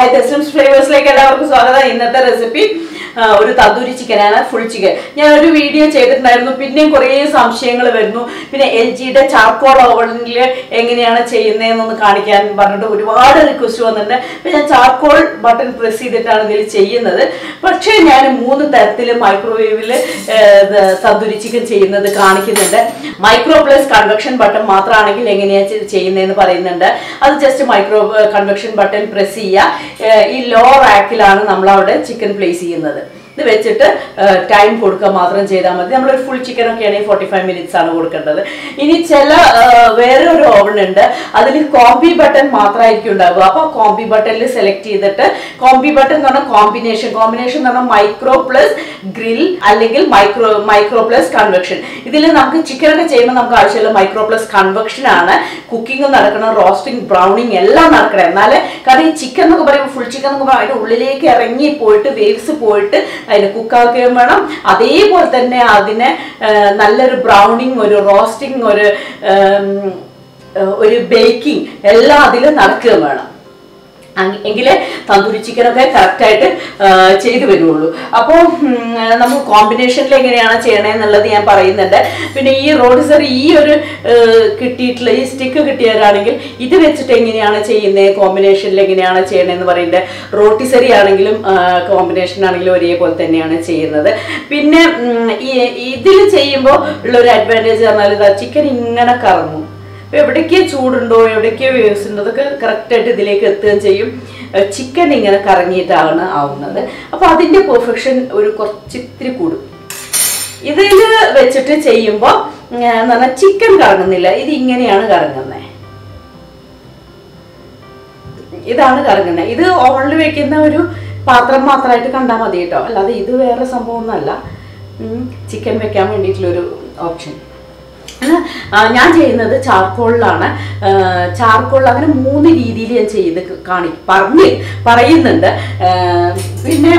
Hi തെസ്ലിംസ് ഫ്ലേവേഴ്സിലേക്ക് എല്ലാവർക്കും സ്വാഗതം ഇന്നത്തെ റെസിപ്പി ഒരു തന്തൂരി ചിക്കനാണ് ഫുൾ ചിക്കൻ ഞാൻ ഒരു വീഡിയോ ചെയ്തിട്ടുണ്ടായിരുന്നു പിന്നെയും കുറേ സംശയങ്ങൾ വരുന്നു പിന്നെ എൽ ജിയുടെ ചാർക്കോൾ ഓവനിൽ എങ്ങനെയാണ് ചെയ്യുന്നതെന്നൊന്ന് കാണിക്കാൻ പറഞ്ഞിട്ട് ഒരുപാട് റിക്വസ്റ്റ് വന്നിട്ടുണ്ട് അപ്പം ഞാൻ ചാർക്കോൾ ബട്ടൺ പ്രസ് ചെയ്തിട്ടാണ് ഇതിൽ ചെയ്യുന്നത് പക്ഷേ ഞാൻ മൂന്ന് തരത്തിൽ മൈക്രോവേവിൽ തന്തൂരി ചിക്കൻ ചെയ്യുന്നത് കാണിക്കുന്നുണ്ട് മൈക്രോ പ്ലസ് കൺവെക്ഷൻ ബട്ടൺ മാത്രമാണെങ്കിൽ എങ്ങനെയാണ് ചെയ്യുന്നതെന്ന് പറയുന്നുണ്ട് അത് just micro convection button press ചെയ്യുക ഏഹ് ഈ ലോ റാക്കിലാണ് നമ്മൾ അവിടെ ചിക്കൻ പ്ലേസ് ചെയ്യുന്നത് ഇത് വെച്ചിട്ട് ടൈം കൊടുക്കുക മാത്രം ചെയ്താൽ മതി നമ്മളൊരു ഫുൾ ചിക്കൻ ഒക്കെ ആണെങ്കിൽ ഫോർട്ടി ഫൈവ് മിനിറ്റ്സ് ആണ് കൊടുക്കേണ്ടത് ഇനി ചില ഏഹ് വേറെ ഒരു ഓവൺ ഉണ്ട് അതിൽ കോമ്പി ബട്ടൺ മാത്രമായിരിക്കും ഉണ്ടാവുക അപ്പോൾ കോമ്പി ബട്ടണിൽ സെലക്ട് ചെയ്തിട്ട് കോമ്പി ബട്ടൺ എന്ന് പറഞ്ഞാൽ കോമ്പിനേഷൻ കോമ്പിനേഷൻ എന്ന് പറഞ്ഞാൽ മൈക്രോ പ്ലസ് ഗ്രിൽ അല്ലെങ്കിൽ മൈക്രോ മൈക്രോ പ്ലസ് കൺവെക്ഷൻ ഇതിൽ നമുക്ക് ചിക്കൻ ഒക്കെ ചെയ്യുമ്പോൾ നമുക്ക് ആവശ്യമുള്ള മൈക്രോ പ്ലസ് കൺവെക്ഷൻ ആണ് കുക്കിംഗ് നടക്കണം റോസ്റ്റിംഗ് ബ്രൗണിങ് എല്ലാം നടക്കണം എന്നാലേ കാരണം ഈ ചിക്കൻ എന്നൊക്കെ പറയുമ്പോൾ ഫുൾ ചിക്കൻ എന്നൊക്കെ പറയുമ്പോൾ അതിന്റെ ഉള്ളിലേക്ക് ഇറങ്ങി പോയിട്ട് വേവ്സ് പോയിട്ട് അതിന് കുക്കാക്കുകയും വേണം അതേപോലെ തന്നെ അതിനെ ആ, നല്ലൊരു ബ്രൗണിങ് ഒരു റോസ്റ്റിംഗ് ഒരു ഉം, ഒരു ബേക്കിംഗ് എല്ലാം അതിൽ നടക്കുകയും വേണം അങ് എങ്കിലേ തന്തൂരി ചിക്കനൊക്കെ കറക്റ്റായിട്ട് ചെയ്തു വരുള്ളൂ അപ്പോൾ നമുക്ക് കോമ്പിനേഷനിൽ എങ്ങനെയാണ് ചെയ്യണമെന്നുള്ളത് ഞാൻ പറയുന്നുണ്ട് പിന്നെ ഈ റോഡിസറി ഈ ഒരു ഏഹ്, കിട്ടിയിട്ടുള്ള ഈ സ്റ്റിക്ക് കിട്ടിയവരാണെങ്കിൽ ഇത് വെച്ചിട്ട് എങ്ങനെയാണ് ചെയ്യുന്നത് കോമ്പിനേഷനിൽ എങ്ങനെയാണ് ചെയ്യണമെന്ന് പറയുന്നത് റോട്ടിസറി ആണെങ്കിലും കോമ്പിനേഷൻ ആണെങ്കിലും ഒരേപോലെ തന്നെയാണ് ചെയ്യുന്നത് പിന്നെ ഉം, ഈ ഇതിൽ ചെയ്യുമ്പോൾ ഉള്ളൊരു അഡ്വാൻറ്റേജ് പറഞ്ഞാൽ ഇതാ ചിക്കൻ ഇങ്ങനെ കറങ്ങും അപ്പോൾ എവിടേക്ക് ചൂടുണ്ടോ എവിടേക്ക് വേവ്സ് ഉണ്ടോ അതൊക്കെ കറക്റ്റായിട്ട് ഇതിലേക്ക് എത്തുകയും ചെയ്യും ചിക്കൻ ഇങ്ങനെ കറങ്ങിയിട്ടാണ് ആവുന്നത് അപ്പോൾ അതിൻ്റെ പെർഫെക്ഷൻ ഒരു കുറച്ചിത്തിരി കൂടും ഇതിൽ വെച്ചിട്ട് ചെയ്യുമ്പോൾ എന്ന് പറഞ്ഞാൽ ചിക്കൻ കറങ്ങുന്നില്ല ഇത് ഇങ്ങനെയാണ് കറങ്ങുന്നത് ഇതാണ് കറങ്ങുന്നത് ഇത് ഓവണിൽ വെക്കുന്ന ഒരു പാത്രം മാത്രമായിട്ട് കണ്ടാൽ മതി കേട്ടോ അല്ലാതെ ഇത് വേറെ സംഭവമൊന്നുമല്ല ചിക്കൻ വെക്കാൻ വേണ്ടിയിട്ടുള്ളൊരു ഓപ്ഷൻ ആണ്. ആ, ഞാൻ ചെയ്യുന്നത് ചാർക്കോളിലാണ് ചാർക്കോളിൽ അങ്ങനെ മൂന്ന് രീതിയിൽ ഞാൻ ചെയ്ത് കാണി പറഞ്ഞ് പറയുന്നുണ്ട് ആ, പിന്നെ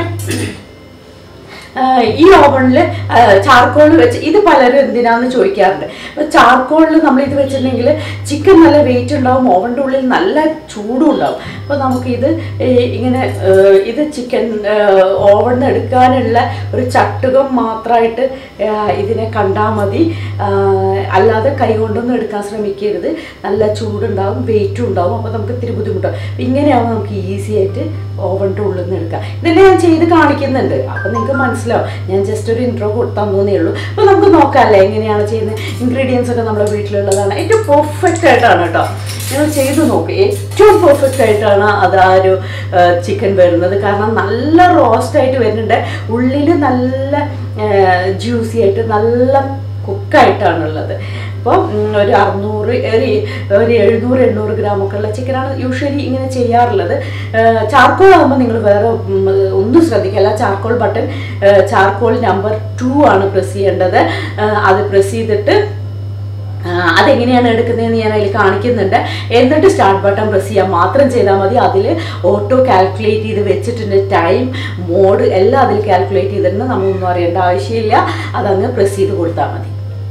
ആ, ഈ ഓവണിൽ ചാർക്കോളിൽ വെച്ച് ഇത് പലരും എന്തിനാന്ന് ചോദിക്കാറുണ്ട് അപ്പോൾ ചാർക്കോളിൽ നമ്മൾ ഇത് വെച്ചിട്ടുണ്ടെങ്കിൽ ചിക്കൻ നല്ല വെയിറ്റ് ഉണ്ടാവും ഓവൻ്റെ ഉള്ളിൽ നല്ല ചൂടും ഉണ്ടാവും അപ്പോൾ നമുക്കിത് ഈ ഇങ്ങനെ ആ, ഇത് ചിക്കൻ ഓവണിൽ എടുക്കാനുള്ള ഒരു ചട്ടുകം മാത്രമായിട്ട് ആ, ഇതിനെ കണ്ടാൽ മതി ആ, അല്ലാതെ കൈ കൊണ്ടൊന്നും എടുക്കാൻ ശ്രമിക്കരുത് നല്ല ചൂടുണ്ടാവും വെയിറ്റും ഉണ്ടാവും അപ്പോൾ നമുക്ക് ഇത്തിരി ബുദ്ധിമുട്ടാവും ഇങ്ങനെയാവുമ്പോൾ നമുക്ക് ഈസി ആയിട്ട് ഓവൻ്റെ ഉള്ളിൽ നിന്ന് എടുക്കാം ഇതെല്ലാം ഞാൻ ചെയ്ത് കാണിക്കുന്നുണ്ട് അപ്പോൾ നിങ്ങൾക്ക് മനസ്സിലാവും ഞാൻ ജസ്റ്റ് ഒരു ഇൻട്രോ തന്നേ ഉള്ളൂ അപ്പോൾ നമുക്ക് നോക്കാമല്ലേ എങ്ങനെയാണ് ചെയ്യുന്നത് ഇൻഗ്രീഡിയൻസ് ഒക്കെ നമ്മുടെ വീട്ടിലുള്ളതാണ് ഏറ്റവും പെർഫെക്റ്റ് ആയിട്ടാണ് കേട്ടോ നിങ്ങൾ ചെയ്ത് നോക്ക് ഏറ്റവും പെർഫെക്റ്റ് ആയിട്ടാണ് അത് ആ ഒരു ചിക്കൻ വരുന്നത് കാരണം നല്ല റോസ്റ്റ് ആയിട്ട് വരുന്നുണ്ട് ഉള്ളിൽ നല്ല ജ്യൂസി ആയിട്ട് നല്ല കുക്കായിട്ടാണുള്ളത് അപ്പോൾ ഒരു അറുന്നൂറ് ഒരു ഒരു എഴുന്നൂറ് എണ്ണൂറ് ഗ്രാമൊക്കെ ഉള്ള ചിക്കനാണ് യൂഷ്വലി ഇങ്ങനെ ചെയ്യാറുള്ളത് ചാർക്കോൾ ആകുമ്പോൾ നിങ്ങൾ വേറെ ഉം, ഒന്നും ശ്രദ്ധിക്കില്ല charcoal button charcoal number two ആണ് പ്രസ് ചെയ്യേണ്ടത് ആ, അത് പ്രസ് ചെയ്തിട്ട് ആ, അതെങ്ങനെയാണ് എടുക്കുന്നതെന്ന് ഞാൻ അതിൽ കാണിക്കുന്നുണ്ട് എന്നിട്ട് സ്റ്റാർട്ട് ബട്ടൺ പ്രസ് ചെയ്യാൻ മാത്രം ചെയ്താൽ മതി അതിൽ ഓട്ടോ കാൽക്കുലേറ്റ് ചെയ്ത് വെച്ചിട്ടുണ്ട് ടൈം മോഡ് എല്ലാം അതിൽ കാൽക്കുലേറ്റ് ചെയ്തിട്ടുണ്ട് നമ്മളൊന്നും അറിയേണ്ട ആവശ്യമില്ല അതങ്ങ് പ്രസ് ചെയ്ത് കൊടുത്താൽ മതി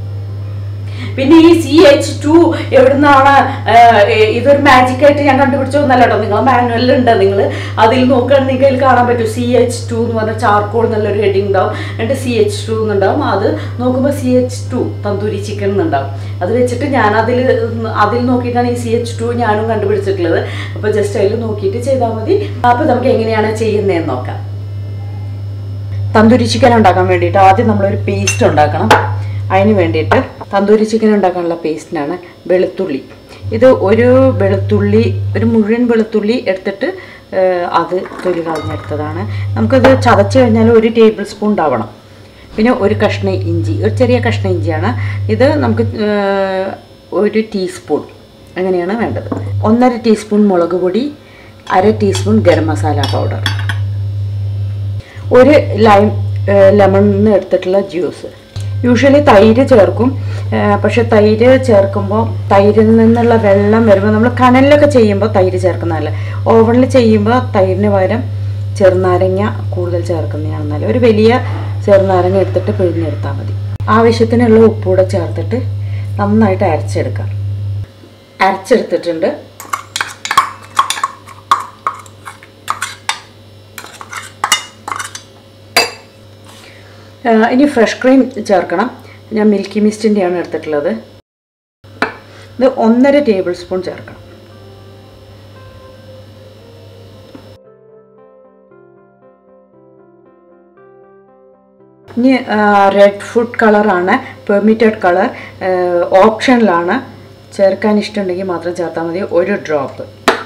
പിന്നെ ഈ സി എച്ച് ടു എവിടുന്നാണ് ഇതൊരു മാജിക് ആയിട്ട് ഞാൻ കണ്ടുപിടിച്ചൊന്നല്ല കേട്ടോ നിങ്ങൾ മാനുവലിലുണ്ട് നിങ്ങൾ അതിൽ നോക്കുകയാണെങ്കിൽ നിങ്ങൾക്ക് അതിൽ കാണാൻ പറ്റും സി എച്ച് ടു എന്ന് പറഞ്ഞ ചാർക്കോൾ എന്നുള്ളൊരു ഹെഡിങ് ഉണ്ടാവും എന്നിട്ട് സി എച്ച് ടു എന്നുണ്ടാവും അത് നോക്കുമ്പോൾ C H two tandoori chicken എന്നുണ്ടാവും അത് വെച്ചിട്ട് ഞാൻ അതിൽ അതിൽ നോക്കിയിട്ടാണ് ഈ സി എച്ച് ടു ഞാനും കണ്ടുപിടിച്ചിട്ടുള്ളത് അപ്പോൾ ജസ്റ്റ് അതിൽ നോക്കിയിട്ട് ചെയ്താൽ മതി അപ്പോൾ നമുക്ക് എങ്ങനെയാണ് ചെയ്യുന്നതെന്ന് നോക്കാം തന്തൂരി ചിക്കൻ ഉണ്ടാക്കാൻ വേണ്ടിയിട്ട് ആദ്യം നമ്മളൊരു പേസ്റ്റ് ഉണ്ടാക്കണം അതിന് വേണ്ടിയിട്ട് തന്തൂരി ചിക്കൻ ഉണ്ടാക്കാനുള്ള പേസ്റ്റിനാണ് വെളുത്തുള്ളി ഇത് ഒരു വെളുത്തുള്ളി ഒരു മുഴുവൻ വെളുത്തുള്ളി എടുത്തിട്ട് ഏഹ്, അത് തൊലി കളഞ്ഞെടുത്തതാണ് നമുക്കത് ചതച്ച് കഴിഞ്ഞാൽ ഒരു ടേബിൾ സ്പൂൺ ഉണ്ടാവണം പിന്നെ ഒരു കഷ്ണം ഇഞ്ചി ഒരു ചെറിയ കഷ്ണം ഇഞ്ചിയാണ് ഇത് നമുക്ക് ഏഹ്, ഒരു ടീസ്പൂൺ അങ്ങനെയാണ് വേണ്ടത് ഒന്നര ടീസ്പൂൺ മുളക് പൊടി അര ടീസ്പൂൺ ഗരം മസാല പൗഡർ ഒരു ലൈം ലെമണിൽ നിന്ന് എടുത്തിട്ടുള്ള ജ്യൂസ് യൂഷ്വലി തൈര് ചേർക്കും ആ, പക്ഷെ തൈര് ചേർക്കുമ്പോൾ തൈരിൽ നിന്നുള്ള വെള്ളം വരുമ്പോൾ നമ്മൾ കനലിലൊക്കെ ചെയ്യുമ്പോൾ തൈര് ചേർക്കുന്നതല്ല ഓവണിൽ ചെയ്യുമ്പോൾ തൈരിന് പകരം ചെറുനാരങ്ങ കൂടുതൽ ചേർക്കുന്നതാണ് നല്ലത് ഒരു വലിയ ചെറുനാരങ്ങ എടുത്തിട്ട് പിഴിഞ്ഞെടുത്താൽ മതി ആവശ്യത്തിനുള്ള ഉപ്പൂടെ ചേർത്തിട്ട് നന്നായിട്ട് അരച്ചെടുക്കാം അരച്ചെടുത്തിട്ടുണ്ട് ആ, ഇനി ഫ്രഷ് ക്രീം ചേർക്കണം ഞാൻ മിൽക്കി മിസ്റ്റിൻ്റെയാണ് എടുത്തിട്ടുള്ളത് ഇത് ഒന്നര ടേബിൾ സ്പൂൺ ചേർക്കണം ഇനി റെഡ് ഫുഡ് കളറാണ് പെർമിറ്റഡ് കളർ ഓപ്ഷനിലാണ് ചേർക്കാൻ ഇഷ്ടമുണ്ടെങ്കിൽ മാത്രം ചേർത്താൽ മതി ഒരു ഡ്രോപ്പ്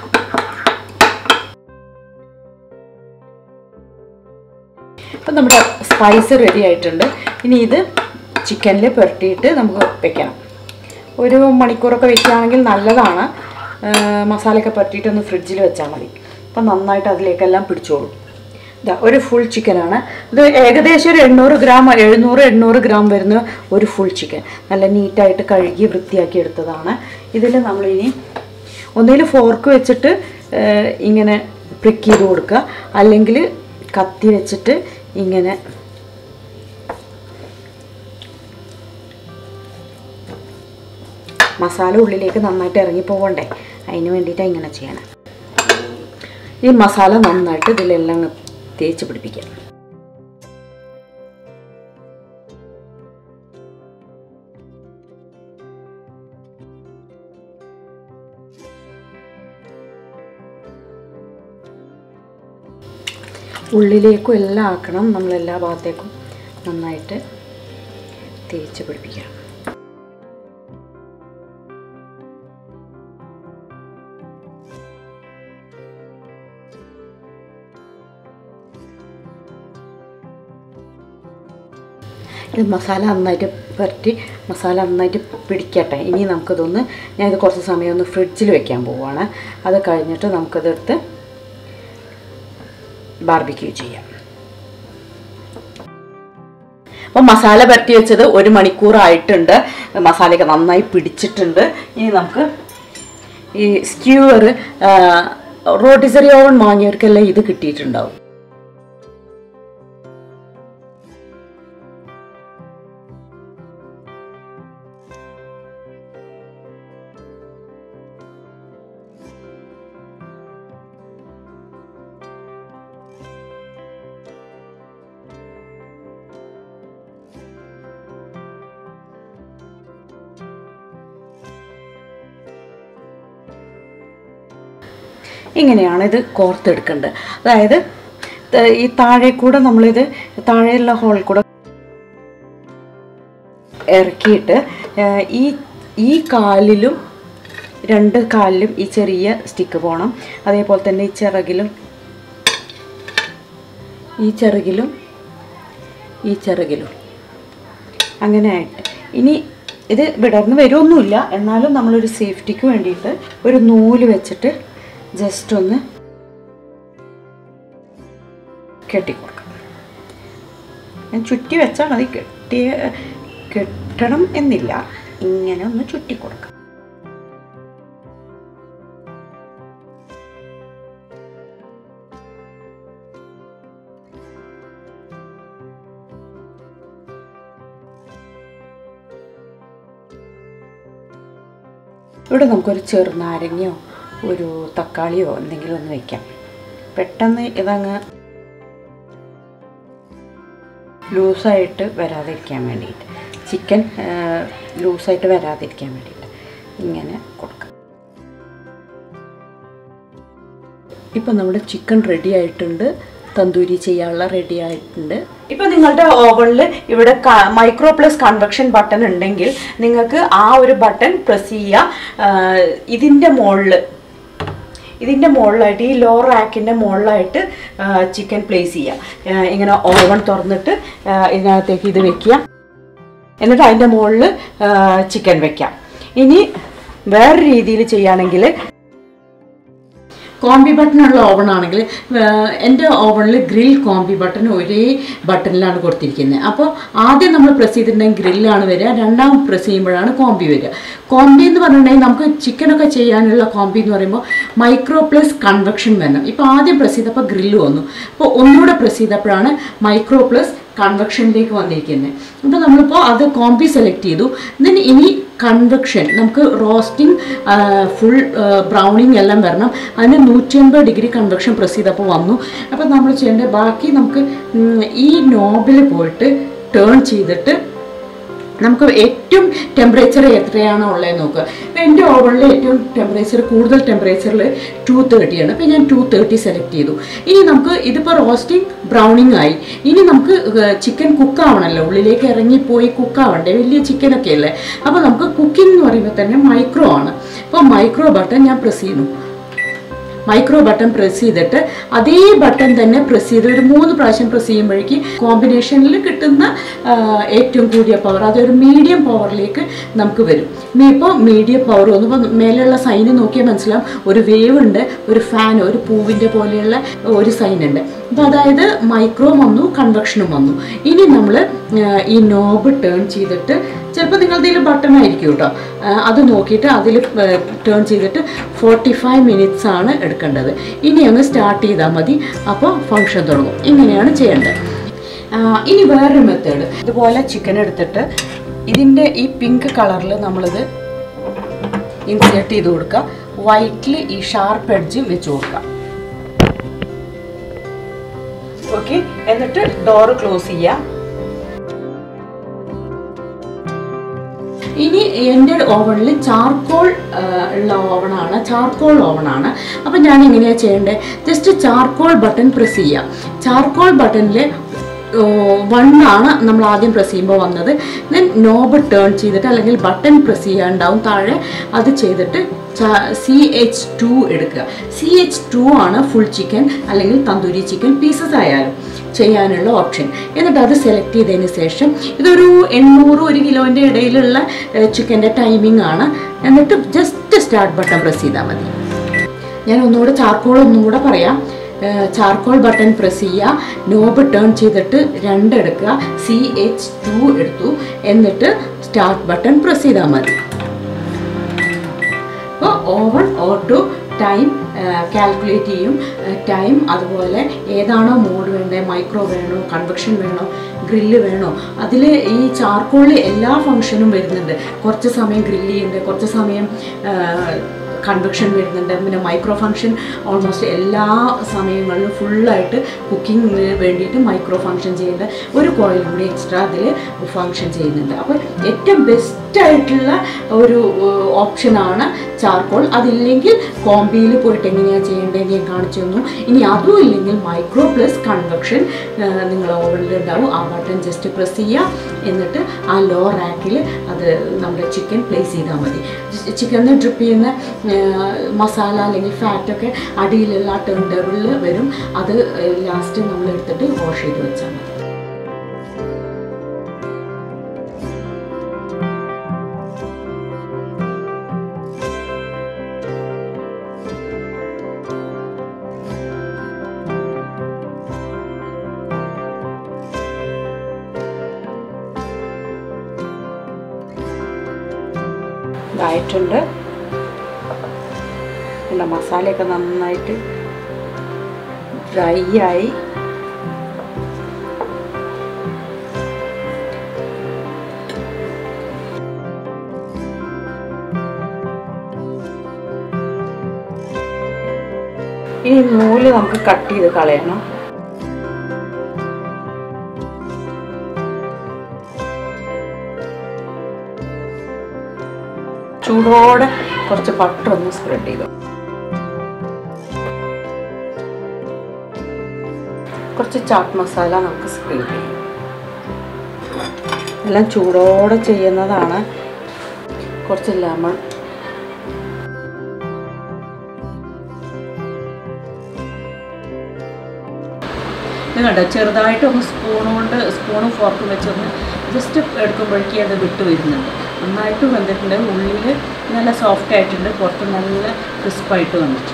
അപ്പം നമ്മുടെ സ്പൈസ് റെഡി ആയിട്ടുണ്ട് ഇനി ഇത് ചിക്കനിൽ പുരട്ടിയിട്ട് നമുക്ക് വെക്കണം ഒരു മണിക്കൂറൊക്കെ വെക്കുകയാണെങ്കിൽ നല്ലതാണ് ആ, മസാലയൊക്കെ പുരട്ടിയിട്ട് ഒന്ന് ഫ്രിഡ്ജിൽ വെച്ചാൽ മതി അപ്പം നന്നായിട്ട് അതിലേക്കെല്ലാം പിടിച്ചോളും ഇതാ ഒരു ഫുൾ ചിക്കനാണ് ഇത് ഏകദേശം ഒരു എണ്ണൂറ് ഗ്രാം എഴുന്നൂറ് എണ്ണൂറ് ഗ്രാം വരുന്ന ഒരു ഫുൾ ചിക്കൻ നല്ല നീറ്റായിട്ട് കഴുകി വൃത്തിയാക്കി എടുത്തതാണ് ഇതിൽ നമ്മളിനി ഒന്നിൽ ഫോർക്ക് വെച്ചിട്ട് ആ, ഇങ്ങനെ പ്രിക്ക് ചെയ്ത് കൊടുക്കുക അല്ലെങ്കിൽ കത്തി വെച്ചിട്ട് ഇങ്ങനെ മസാല ഉള്ളിലേക്ക് നന്നായിട്ട് ഇറങ്ങി പോകണ്ടേ അതിന് വേണ്ടിയിട്ടാണ് ഇങ്ങനെ ചെയ്യണം ഈ മസാല നന്നായിട്ട് ഇതിലെല്ലാം അങ്ങ് തേച്ച് പിടിപ്പിക്കാം ഉള്ളിലേക്കും എല്ലാം ആക്കണം നമ്മൾ എല്ലാ ഭാഗത്തേക്കും നന്നായിട്ട് തേച്ച് പിടിപ്പിക്കണം ഇത് മസാല നന്നായിട്ട് പുരട്ടി മസാല നന്നായിട്ട് പിടിക്കട്ടെ ഇനി നമുക്കിതൊന്ന് ഞാനിത് കുറച്ച് സമയം ഒന്ന് ഫ്രിഡ്ജിൽ വെക്കാൻ പോവുകയാണ് അത് കഴിഞ്ഞിട്ട് നമുക്കിതെടുത്ത് ബാർബിക്യൂ ചെയ്യാം അപ്പോൾ മസാല പുരട്ടി വെച്ചത് ഒരു മണിക്കൂറായിട്ടുണ്ട് മസാലയൊക്കെ നന്നായി പിടിച്ചിട്ടുണ്ട് ഇനി നമുക്ക് ഈ സ്ക്യൂവർ റോട്ടിസറി ഓവൻ വാങ്ങിയവർക്കെല്ലാം ഇത് കിട്ടിയിട്ടുണ്ടാവും ഇങ്ങനെയാണ് ഇത് കോർത്തെടുക്കേണ്ടത് അതായത് ത- ഈ താഴെ കൂടെ നമ്മളിത് താഴെയുള്ള ഹോളിൽ കൂടെ ഇറക്കിയിട്ട് ആ, ഈ ഈ കാലിലും രണ്ട് കാലിലും ഈ ചെറിയ സ്റ്റിക്ക് പോകണം അതേപോലെ തന്നെ ഈ ചിറകിലും ഈ ചിറകിലും ഈ ചിറകിലും അങ്ങനെ ആയിട്ട് ഇനി ഇത് വിടർന്ന് വരുമൊന്നുമില്ല എന്നാലും നമ്മളൊരു സേഫ്റ്റിക്ക് വേണ്ടിയിട്ട് ഒരു നൂല് വെച്ചിട്ട് ജസ്റ്റ് ഒന്ന് കെട്ടിക്കൊടുക്കാം ഞാൻ ചുറ്റി വെച്ചാൽ മതി കെട്ടിയ കെട്ടണം എന്നില്ല ഇങ്ങനെ ഒന്ന് ചുറ്റി കൊടുക്കാം ഇവിടെ നമുക്കൊരു ചെറുനാരങ്ങയോ ഒരു തക്കാളിയോ എന്തെങ്കിലും ഒന്ന് വെക്കാം പെട്ടെന്ന് ഇതങ്ങ് ലൂസായിട്ട് വരാതിരിക്കാൻ വേണ്ടിയിട്ട് ചിക്കൻ ലൂസായിട്ട് വരാതിരിക്കാൻ വേണ്ടിയിട്ട് ഇങ്ങനെ കൊടുക്കാം ഇപ്പം നമ്മുടെ ചിക്കൻ റെഡി ആയിട്ടുണ്ട് തന്തൂരി ചെയ്യാനുള്ള റെഡി ആയിട്ടുണ്ട് ഇപ്പം നിങ്ങളുടെ ഓവനിൽ ഇവിടെ മൈക്രോ പ്ലസ് കൺവെക്ഷൻ ബട്ടൺ ഉണ്ടെങ്കിൽ നിങ്ങൾക്ക് ആ ഒരു ബട്ടൺ പ്രസ് ചെയ്യുക ഇതിൻ്റെ മുകളിൽ ഇതിൻ്റെ മുകളിലായിട്ട് ഈ ലോ റാക്കിൻ്റെ മുകളിലായിട്ട് ചിക്കൻ പ്ലേസ് ചെയ്യുക ആ, ഇങ്ങനെ ഓവൻ തുറന്നിട്ട് ആ, ഇതിനകത്തേക്ക് ഇത് വെക്കുക എന്നിട്ട് അതിൻ്റെ മുകളിൽ ചിക്കൻ വെക്കാം ഇനി വേറെ രീതിയിൽ ചെയ്യുകയാണെങ്കിൽ കോംബി ബട്ടണുള്ള ഓവൺ ആണെങ്കിൽ എൻ്റെ ഓവണിൽ ഗ്രിൽ കോംബി ബട്ടൺ ഒരേ ബട്ടണിലാണ് കൊടുത്തിരിക്കുന്നത് അപ്പോൾ ആദ്യം നമ്മൾ പ്രസ് ചെയ്തിട്ടുണ്ടെങ്കിൽ ഗ്രില്ലാണ് വരിക രണ്ടാം പ്രസ് ചെയ്യുമ്പോഴാണ് കോംബി വരിക കോംബി എന്ന് പറഞ്ഞിട്ടുണ്ടെങ്കിൽ നമുക്ക് ചിക്കനൊക്കെ ചെയ്യാനുള്ള കോംബി എന്ന് പറയുമ്പോൾ മൈക്രോ പ്ലസ് കൺവെക്ഷൻ വരണം ഇപ്പോൾ ആദ്യം പ്രസ് ചെയ്തപ്പോൾ ഗ്രില്ല് വന്നു അപ്പോൾ ഒന്നുകൂടെ പ്രസ് ചെയ്തപ്പോഴാണ് മൈക്രോ പ്ലസ് കൺവെക്ഷനിലേക്ക് വന്നിരിക്കുന്നത് അപ്പോൾ നമ്മളിപ്പോൾ അത് കോംബി സെലക്ട് ചെയ്തു ദെൻ ഇനി കൺവെക്ഷൻ നമുക്ക് റോസ്റ്റിംഗ് ഫുൾ ബ്രൗണിങ് എല്ലാം വരണം അതിന് നൂറ്റി അൻപത് ഡിഗ്രി കൺവെക്ഷൻ പ്രസ് ചെയ്തപ്പോൾ വന്നു അപ്പോൾ നമ്മൾ ചെയ്യേണ്ടത് ബാക്കി നമുക്ക് ഉം, ഈ നോബിൽ പോയിട്ട് ടേൺ ചെയ്തിട്ട് നമുക്ക് ഏറ്റവും ടെമ്പറേച്ചർ എത്രയാണോ ഉള്ളത് നോക്കുക ഇപ്പം എൻ്റെ ഓവണിൽ ഏറ്റവും ടെമ്പറേച്ചർ കൂടുതൽ ടെമ്പറേച്ചറിൽ ടു തേർട്ടിയാണ് അപ്പോൾ ഞാൻ ടു തേർട്ടി സെലക്ട് ചെയ്തു ഇനി നമുക്ക് ഇതിപ്പോൾ റോസ്റ്റിംഗ് ബ്രൗണിങ് ആയി ഇനി നമുക്ക് ചിക്കൻ കുക്കാവണമല്ലോ ഉള്ളിലേക്ക് ഇറങ്ങിപ്പോയി കുക്കാവണ്ടേ വലിയ ചിക്കനൊക്കെ അല്ലേ അപ്പോൾ നമുക്ക് കുക്കിംഗ് എന്ന് പറയുമ്പോൾ തന്നെ മൈക്രോ ആണ് അപ്പോൾ മൈക്രോ ബട്ടൺ ഞാൻ പ്രസ് ചെയ്യുന്നു മൈക്രോ ബട്ടൺ പ്രസ് ചെയ്തിട്ട് അതേ ബട്ടൺ തന്നെ പ്രസ് ചെയ്ത് ഒരു മൂന്ന് പ്രാവശ്യം പ്രസ് ചെയ്യുമ്പോഴേക്ക് കോമ്പിനേഷനിൽ കിട്ടുന്ന ആ, ഏറ്റവും കൂടിയ പവർ അതൊരു മീഡിയം പവറിലേക്ക് നമുക്ക് വരും ഇനി ഇപ്പോൾ മീഡിയം പവർ വന്നു ഇപ്പോൾ മേലെയുള്ള സൈന് നോക്കിയാൽ മനസ്സിലാവും ഒരു വേവ് ഉണ്ട് ഒരു ഫാൻ ഒരു പൂവിൻ്റെ പോലെയുള്ള ഒരു സൈൻ ഉണ്ട് അപ്പോൾ അതായത് മൈക്രോ വന്നു കൺവെക്ഷനും വന്നു ഇനി നമ്മൾ ഈ നോബ് ടേൺ ചെയ്തിട്ട് ചിലപ്പോൾ നിങ്ങളുടെ ഇതിൽ ബട്ടൺ ആയിരിക്കും കേട്ടോ ആ, അത് നോക്കിയിട്ട് അതിൽ ടേൺ ചെയ്തിട്ട് ഫോർട്ടി ഫൈവ് മിനിറ്റ്സ് ആണ് എടുക്കേണ്ടത് ഇനി അങ്ങ് സ്റ്റാർട്ട് ചെയ്താൽ മതി അപ്പോൾ ഫങ്ഷൻ തുടങ്ങും ഇങ്ങനെയാണ് ചെയ്യേണ്ടത് ആ, ഇനി വേറൊരു മെത്തേഡ് ഇതുപോലെ ചിക്കൻ എടുത്തിട്ട് ഇതിൻ്റെ ഈ പിങ്ക് കളറിൽ നമ്മളിത് ഇൻസേർട്ട് ചെയ്ത് കൊടുക്കുക വൈറ്റിൽ ഈ ഷാർപ്പ് എഡ്ജ് വെച്ച് കൊടുക്കുക ഓക്കെ എന്നിട്ട് ഡോറ് ക്ലോസ് ചെയ്യുക ഇനി എൻ്റെ ഓവണിൽ ചാർക്കോൾ ഉള്ള ഓവണാണ് ചാർക്കോൾ ഓവണാണ് അപ്പം ഞാൻ എങ്ങനെയാണ് ചെയ്യേണ്ടത് ജസ്റ്റ് ചാർക്കോൾ ബട്ടൺ പ്രസ് ചെയ്യുക ചാർക്കോൾ ബട്ടണിൽ വൺ ആണ് നമ്മൾ ആദ്യം പ്രസ് ചെയ്യുമ്പോൾ വന്നത് ദെൻ നോബ് ടേൺ ചെയ്തിട്ട് അല്ലെങ്കിൽ ബട്ടൺ പ്രസ് ചെയ്യാണ്ടാവും താഴെ അത് ചെയ്തിട്ട് സി എച്ച് ടു എടുക്കുക സി എച്ച് ടു ആണ് ഫുൾ ചിക്കൻ അല്ലെങ്കിൽ തന്തൂരി ചിക്കൻ പീസസ് ആയാലും ചെയ്യാനുള്ള ഓപ്ഷൻ എന്നിട്ട് അത് സെലക്ട് ചെയ്തതിന് ശേഷം ഇതൊരു എണ്ണൂറ് ഒരു കിലോൻ്റെ ഇടയിലുള്ള ചിക്കൻ്റെ ടൈമിംഗ് ആണ് എന്നിട്ട് ജസ്റ്റ് സ്റ്റാർട്ട് ബട്ടൺ പ്രസ് ചെയ്താൽ മതി ഞാൻ ഒന്നുകൂടെ ചാർക്കോൾ ഒന്നും കൂടെ പറയാം ചാർക്കോൾ ബട്ടൺ പ്രസ് ചെയ്യുക നോബ് ടേൺ ചെയ്തിട്ട് രണ്ട് എടുക്കുക സി എച്ച് ടു എടുത്തു എന്നിട്ട് സ്റ്റാർട്ട് ബട്ടൺ പ്രസ് ചെയ്താൽ മതി അപ്പോൾ ഓവൺ ഓട്ടോ ടൈം കാൽക്കുലേറ്റ് ചെയ്യും ടൈം അതുപോലെ ഏതാണോ മോഡ് വേണ്ടത് മൈക്രോ വേണോ കൺവെക്ഷൻ വേണോ ഗ്രില്ല് വേണോ അതിൽ ഈ ചാർക്കോളിൽ എല്ലാ ഫങ്ഷനും വരുന്നുണ്ട് കുറച്ച് സമയം ഗ്രില്ല് ചെയ്യുന്നുണ്ട് കുറച്ച് സമയം കൺവെക്ഷൻ വരുന്നുണ്ട് പിന്നെ മൈക്രോ ഫങ്ഷൻ ഓൾമോസ്റ്റ് എല്ലാ സമയങ്ങളിലും ഫുള്ളായിട്ട് കുക്കിങ്ങിന് വേണ്ടിയിട്ട് മൈക്രോ ഫങ്ഷൻ ചെയ്യേണ്ട ഒരു കോയിൽ കൂടി എക്സ്ട്രാ അതിൽ ഫങ്ഷൻ ചെയ്യുന്നുണ്ട് അപ്പോൾ ഏറ്റവും ബെസ്റ്റ് ആയിട്ടുള്ള ഒരു ഓപ്ഷനാണ് ചാർക്കോൾ അതില്ലെങ്കിൽ കോമ്പിയിൽ പോയിട്ട് എങ്ങനെയാണ് ചെയ്യേണ്ടതെന്ന് ഞാൻ കാണിച്ചു തന്നു ഇനി അതും ഇല്ലെങ്കിൽ മൈക്രോ പ്ലസ് കൺവെക്ഷൻ നിങ്ങൾ ഓവനിൽ ഉണ്ടാവും ആ ബട്ടൺ ജസ്റ്റ് പ്രസ് ചെയ്യുക എന്നിട്ട് ആ ലോ റാക്കിൽ അത് നമ്മുടെ ചിക്കൻ പ്ലേസ് ചെയ്താൽ മതി ചിക്കനിൽ ഡ്രിപ്പ് ചെയ്യുന്ന ആ, മസാല അല്ലെങ്കിൽ ഫാറ്റൊക്കെ അടിയിലുള്ള ആ ടേൺ ടേബിളിൽ വരും അത് ലാസ്റ്റ് നമ്മൾ എടുത്തിട്ട് വാഷ് ചെയ്ത് വെച്ചാൽ മതി ഇതായിട്ടുണ്ട് പിന്നെ മസാലയൊക്കെ നന്നായിട്ട് ഡ്രൈ ആയി ഇനി നൂല് നമുക്ക് കട്ട് ചെയ്ത് കളയണം ചൂടോടെ കുറച്ച് ബട്ടർ ഒന്ന് സ്പ്രെഡ് ചെയ്തു കുറച്ച് ചാട്ട് മസാല നമുക്ക് സ്പ്രെഡ് ചെയ്യാം എല്ലാം ചൂടോടെ ചെയ്യുന്നതാണ് കുറച്ച് ലെമൺ ഇത് കണ്ടോ ചെറുതായിട്ടൊന്ന് സ്പൂൺ കൊണ്ട് സ്പൂണും ഫോർക്കും വെച്ചൊന്ന് ജസ്റ്റ് എടുക്കുമ്പോഴേക്ക് അത് വിട്ട് വരുന്നുണ്ട് നന്നായിട്ട് വന്നിട്ടുണ്ട് ഉള്ളിൽ നല്ല സോഫ്റ്റ് ആയിട്ടുണ്ട് പുറത്ത് നല്ല ക്രിസ്പായിട്ട് വന്നിട്ടുണ്ട്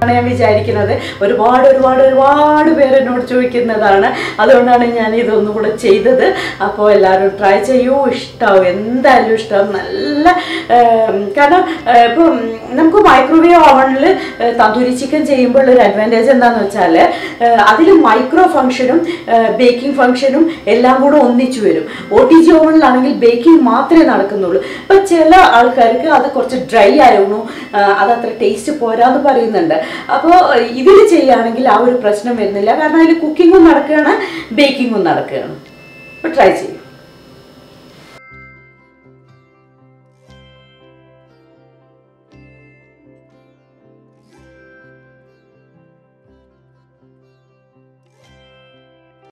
എന്നാണ് ഞാൻ വിചാരിക്കുന്നത് ഒരുപാട് ഒരുപാട് ഒരുപാട് പേര് എന്നോട് ചോദിക്കുന്നതാണ് അതുകൊണ്ടാണ് ഞാൻ ഇതൊന്നും കൂടെ ചെയ്തത് അപ്പോൾ എല്ലാവരും ട്രൈ ചെയ്യൂ ഇഷ്ടമാവും എന്തായാലും ഇഷ്ടമാവും നല്ല ഏം, കാരണം ഏ, ഇപ്പം നമുക്ക് മൈക്രോവേവ് ഓവണിൽ തന്തൂരി ചിക്കൻ ചെയ്യുമ്പോൾ ഒരു അഡ്വാൻറ്റേജ് എന്താണെന്ന് വെച്ചാൽ അതിൽ മൈക്രോ ഫംഗ്ഷനും ബേക്കിംഗ് ഫംഗ്ഷനും എല്ലാം കൂടെ ഒന്നിച്ചു വരും ഒ ടി ജി ഓവണിലാണെങ്കിൽ ബേക്കിംഗ് മാത്രമേ നടക്കുന്നുള്ളൂ ഇപ്പം ചില ആൾക്കാർക്ക് അത് കുറച്ച് ഡ്രൈ ആയിരുന്നു ആ, അത് അത്ര ടേസ്റ്റ് പോരാന്ന് പറയുന്നുണ്ട് അപ്പോൾ ഇതിൽ ചെയ്യുകയാണെങ്കിൽ ആ ഒരു പ്രശ്നം വരുന്നില്ല കാരണം അതിൽ കുക്കിങ്ങും നടക്കുകയാണ് ബേക്കിങ്ങും നടക്കുകയാണ് അപ്പോൾ ട്രൈ ചെയ്യും